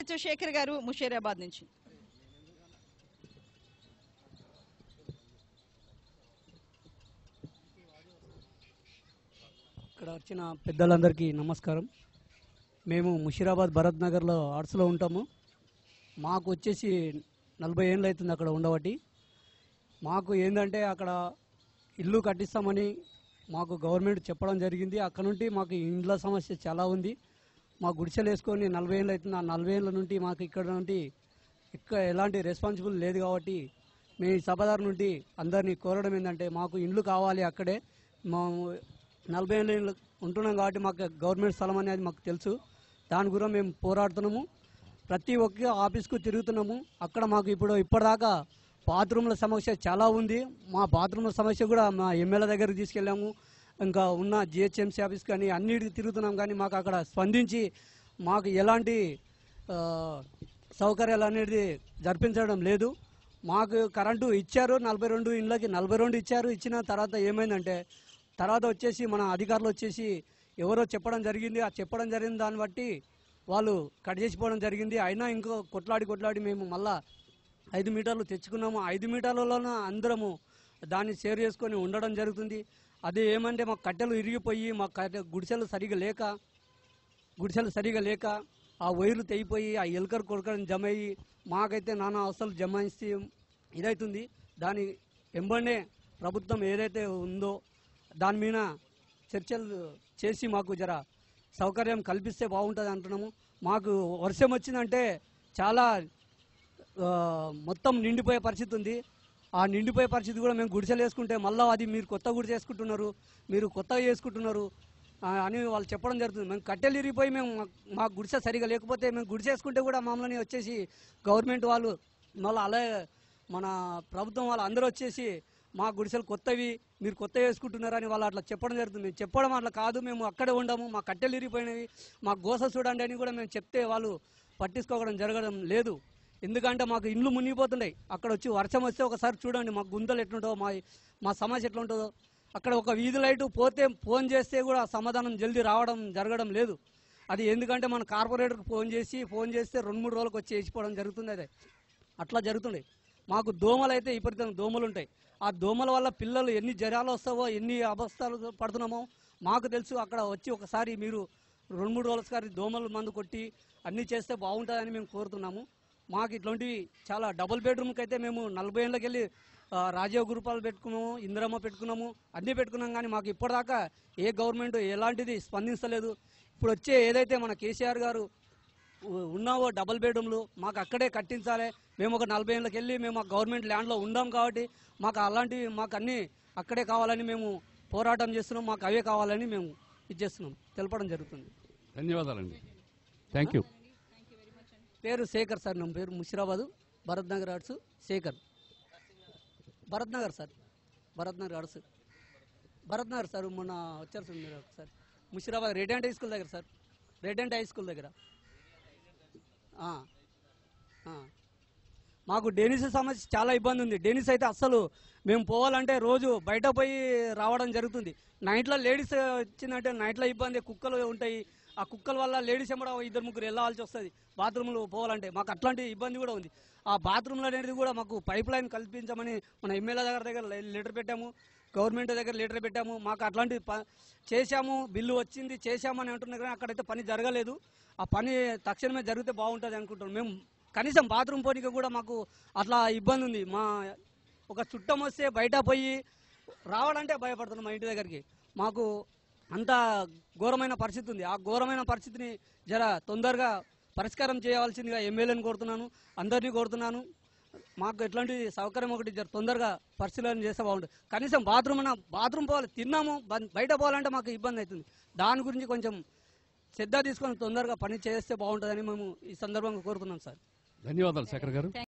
శేఖర్ గారు ముషీరాబాద్ నుంచి ఇక్కడ వచ్చిన పెద్దలందరికీ నమస్కారం మేము ముషీరాబాద్ భరత్ నగర్లో ఆర్ట్స్లో ఉంటాము మాకు వచ్చేసి నలభై ఏళ్ళు అవుతుంది అక్కడ ఉండబట్టి మాకు ఏంటంటే అక్కడ ఇల్లు కట్టిస్తామని మాకు గవర్నమెంట్ చెప్పడం జరిగింది అక్కడ నుండి మాకు ఇండ్ల సమస్య చాలా ఉంది మా గుడిసెలు వేసుకొని నలభై ఏళ్ళు అవుతుంది ఆ నలభై ఏళ్ళ నుండి మాకు ఇక్కడ నుండి ఇక్కడ ఎలాంటి రెస్పాన్సిబుల్ లేదు కాబట్టి మేము ఈ సభదారు నుండి అందరినీ కోరడం ఏంటంటే మాకు ఇండ్లు కావాలి అక్కడే మేము నలభై ఏళ్ళు ఇళ్ళు ఉంటున్నాం కాబట్టి మాకు గవర్నమెంట్ స్థలం అనేది మాకు తెలుసు దాని గురించి మేము పోరాడుతున్నాము ప్రతి ఒక్క ఆఫీస్కు తిరుగుతున్నాము అక్కడ మాకు ఇప్పుడు ఇప్పటిదాకా బాత్రూమ్ల సమస్య చాలా ఉంది మా బాత్రూమ్ల సమస్య కూడా మా ఎమ్మెల్యే దగ్గరికి తీసుకెళ్ళాము ఇంకా ఉన్న జిహెచ్ఎంసీ ఆఫీస్ కానీ అన్నిటికి తిరుగుతున్నాం కానీ మాకు అక్కడ స్పందించి మాకు ఎలాంటి ఆ, సౌకర్యాలు అనేది జరిపించడం లేదు మాకు కరెంటు ఇచ్చారు నలభై రెండు ఇండ్లకి నలభై రెండు ఇచ్చారు ఇచ్చిన తర్వాత ఏమైందంటే తర్వాత వచ్చేసి మన అధికారులు వచ్చేసి ఎవరో చెప్పడం జరిగింది ఆ చెప్పడం జరిగిన దాన్ని బట్టి వాళ్ళు కట్ చేసిపోవడం జరిగింది అయినా ఇంకో కొట్లాడి కొట్లాడి మేము మళ్ళా ఐదు మీటర్లు తెచ్చుకున్నాము ఐదు మీటర్లలోన అందరము దాన్ని షేర్ చేసుకొని ఉండడం జరుగుతుంది అది ఏమంటే మాకు కట్టెలు ఇరిగిపోయి మా కట్టె గుడిసెలు సరిగా లేక గుడిసెలు సరిగా లేక ఆ వైర్లు తెగిపోయి ఆ ఎలుకరు కొరకడం జమ అయ్యి మాకైతే నానా అవసరాలు జమాయిస్తే ఇదవుతుంది దాని వెంబడే ప్రభుత్వం ఏదైతే ఉందో దాని మీద చర్చలు చేసి మాకు జర సౌకర్యం కల్పిస్తే బాగుంటుంది అంటున్నాము మాకు వర్షం వచ్చిందంటే చాలా ఆ, మొత్తం నిండిపోయే పరిస్థితి ఉంది ఆ నిండిపోయే పరిస్థితి కూడా మేము గుడిసెలు వేసుకుంటే మళ్ళీ అది మీరు కొత్త గుడిసె వేసుకుంటున్నారు మీరు కొత్తగా చేసుకుంటున్నారు ఆ, అని వాళ్ళు చెప్పడం జరుగుతుంది మేము కట్టెలు ఇరిగిపోయి మేము మా- మా గుడిసె సరిగా లేకపోతే మేము గుడిసె వేసుకుంటే కూడా మమ్మల్ని వచ్చేసి గవర్నమెంట్ వాళ్ళు మళ్ళీ అలా మన ప్రభుత్వం వాళ్ళు అందరూ వచ్చేసి మా గుడిసెలు కొత్తవి మీరు కొత్త వేసుకుంటున్నారని వాళ్ళు అట్లా చెప్పడం జరుగుతుంది మేము చెప్పడం అట్లా కాదు మేము అక్కడే ఉండము మా కట్టెలు ఇరిగిపోయినవి మా గోస చూడండి అని కూడా మేము చెప్తే వాళ్ళు పట్టించుకోవడం జరగడం లేదు ఎందుకంటే మాకు ఇండ్లు మునిగిపోతున్నాయి అక్కడ వచ్చి వర్షం వస్తే ఒకసారి చూడండి మా గుంతలు ఎట్లుంటుందో మా మా సమస్య ఎట్లుంటుందో అక్కడ ఒక వీధి లైటు పోతే ఫోన్ చేస్తే కూడా సమాధానం జల్దీ రావడం జరగడం లేదు అది ఎందుకంటే మన కార్పొరేటర్కి ఫోన్ చేసి ఫోన్ చేస్తే రెండు మూడు రోజులకు వచ్చి వేసిపోవడం జరుగుతుంది అదే అట్లా జరుగుతుంది మాకు దోమలు అయితే విపరీతంగా దోమలు ఉంటాయి ఆ దోమల వల్ల పిల్లలు ఎన్ని జ్వరాలు వస్తావో ఎన్ని అబస్తాలు పడుతున్నామో మాకు తెలుసు అక్కడ వచ్చి ఒకసారి మీరు రెండు మూడు రోజులసారి దోమల మందు కొట్టి అన్నీ చేస్తే బాగుంటుందని మేము కోరుతున్నాము మాకు ఇట్లాంటివి చాలా డబుల్ బెడ్రూమ్కి అయితే మేము నలభై ఏళ్ళకి వెళ్ళి ఆ, రాజీవ్ గ్రూపాలు పెట్టుకున్నాము ఇందిరమ్మ పెట్టుకున్నాము అన్నీ పెట్టుకున్నాం కానీ మాకు ఇప్పటిదాకా ఏ గవర్నమెంట్ ఎలాంటిది స్పందించలేదు ఇప్పుడు వచ్చే ఏదైతే మన కేసీఆర్ గారు ఉ- ఉన్నావో డబుల్ బెడ్రూమ్లు మాకు అక్కడే కట్టించాలి మేము ఒక నలభై ఏళ్ళకి వెళ్ళి మేము ఆ గవర్నమెంట్ ల్యాండ్లో ఉండాం కాబట్టి మాకు అలాంటివి మాకు అన్నీ అక్కడే కావాలని మేము పోరాటం చేస్తున్నాం మాకు అవే కావాలని మేము ఇది చేస్తున్నాం తెలపడం జరుగుతుంది ధన్యవాదాలండి థ్యాంక్ యూ పేరు శేఖర్ సార్ నా పేరు Musheerabad Bharat Nagar arts Shekhar Bharat Nagar sir Bharat Nagar arts Bharat Nagar sir మొన్న వచ్చారు సార్ మీరు ఒకసారి ముషిరాబాద్ రెడెంట్ హై స్కూల్ దగ్గర సార్ రెడెంట్ హై స్కూల్ దగ్గర ఆ, ఆ. మాకు డెనిస్ సమస్య చాలా ఇబ్బంది ఉంది డెనిస్ అయితే అస్సలు మేము పోవాలంటే రోజు బయట పోయి రావడం జరుగుతుంది నైట్లో లేడీస్ వచ్చిందంటే నైట్లో ఇబ్బంది కుక్కలు ఉంటాయి ఆ కుక్కల వల్ల లేడీస్ కూడా ఇద్దరు ముగ్గురు వెళ్ళాల్సి వస్తుంది బాత్రూంలో పోవాలంటే మాకు అట్లాంటి ఇబ్బంది కూడా ఉంది ఆ బాత్రూంలు అనేది కూడా మాకు పైప్ లైన్ కల్పించమని మన ఎమ్మెల్యే దగ్గర దగ్గర లెటర్ పెట్టాము గవర్నమెంట్ దగ్గర లెటర్ పెట్టాము మాకు అట్లాంటి ప- చేశాము బిల్లు వచ్చింది చేశామని అంటున్నారు కానీ అక్కడైతే పని జరగలేదు ఆ పని తక్షణమే జరిగితే బాగుంటుంది అనుకుంటున్నాం మేము కనీసం బాత్రూమ్ పోనీకి కూడా మాకు అట్లా ఇబ్బంది ఉంది మా ఒక చుట్టం వస్తే బయట పోయి రావాలంటే భయపడుతున్నాం మా ఇంటి దగ్గరికి మాకు అంత ఘోరమైన పరిస్థితి ఉంది ఆ ఘోరమైన పరిస్థితిని జర తొందరగా పరిష్కారం చేయవలసిందిగా ఎమ్మెల్యేని కోరుతున్నాను అందరినీ కోరుతున్నాను మాకు ఎట్లాంటి సౌకర్యం ఒకటి జర తొందరగా పరిశీలన చేస్తే బాగుంటుంది కనీసం బాత్రూమ్ అన్న బాత్రూమ్ పోవాలి తిన్నాము బ- బయట పోవాలంటే మాకు ఇబ్బంది అవుతుంది దాని గురించి కొంచెం శ్రద్ధ తీసుకొని తొందరగా పని చేస్తే బాగుంటుందని మేము ఈ సందర్భంగా కోరుతున్నాం సార్ ధన్యవాదాలు శేఖర్ గారు